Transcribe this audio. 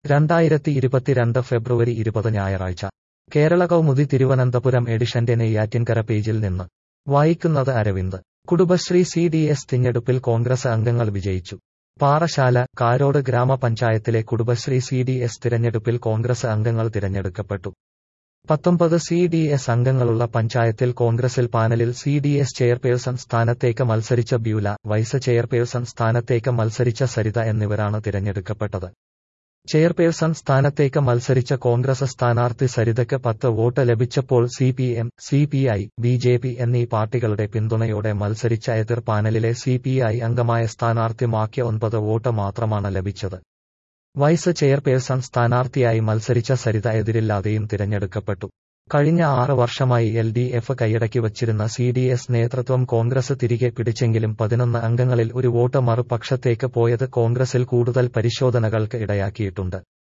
രണ്ടായിരത്തി ഇരുപത്തിരണ്ട് ഫെബ്രുവരി ഇരുപത് ഞായറാഴ്ച കേരള കൗമുദി തിരുവനന്തപുരം എഡിഷന്റെ നെയ്യാറ്റിൻകര പേജിൽ നിന്ന് വായിക്കുന്നത് Aravind Kudumbashree C D S തിരഞ്ഞെടുപ്പിൽ കോൺഗ്രസ് അംഗങ്ങൾ വിജയിച്ചു പാറശാല കാരോട് ഗ്രാമപഞ്ചായത്തിലെ കുടുംബശ്രീ സി ഡി എസ് തിരഞ്ഞെടുപ്പിൽ കോൺഗ്രസ് അംഗങ്ങൾ തിരഞ്ഞെടുക്കപ്പെട്ടു പത്തൊമ്പത് സി ഡി എസ് അംഗങ്ങളുള്ള പഞ്ചായത്തിൽ കോൺഗ്രസിൽ പാനലിൽ സി ഡി എസ് ചെയർപേഴ്സൺ സ്ഥാനത്തേക്ക് മത്സരിച്ച ബ്യൂല വൈസ് ചെയർപേഴ്സൺ സ്ഥാനത്തേക്ക് മത്സരിച്ച സരിത എന്നിവരാണ് തിരഞ്ഞെടുക്കപ്പെട്ടത് ചെയർപേഴ്സൺ സ്ഥാനത്തേക്ക് മത്സരിച്ച കോൺഗ്രസ് സ്ഥാനാർത്ഥി സരിതയ്ക്ക് പത്ത് വോട്ട് ലഭിച്ചപ്പോൾ C P M C P I B J P എന്നീ പാർട്ടികളുടെ പിന്തുണയോടെ മത്സരിച്ച എതിർ പാനലിലെ സി പി ഐ അംഗമായ സ്ഥാനാർത്ഥി മാക്കിയ ഒൻപത് വോട്ട് മാത്രമാണ് ലഭിച്ചത് വൈസ് ചെയർപേഴ്സൺ സ്ഥാനാർത്ഥിയായി മത്സരിച്ച സരിത എതിരില്ലാതെയും തിരഞ്ഞെടുക്കപ്പെട്ടു കഴിഞ്ഞ ആറ് വർഷമായി എൽ ഡി എഫ് കൈയടക്കി വച്ചിരുന്ന സി ഡി എസ് നേതൃത്വം കോൺഗ്രസ് തിരികെ പിടിച്ചെങ്കിലും പതിനൊന്ന് അംഗങ്ങളിൽ ഒരു വോട്ട് മറുപക്ഷത്തേക്ക് പോയത് കോൺഗ്രസിൽ കൂടുതൽ പരിശോധനകൾക്ക് ഇടയാക്കിയിട്ടുണ്ട്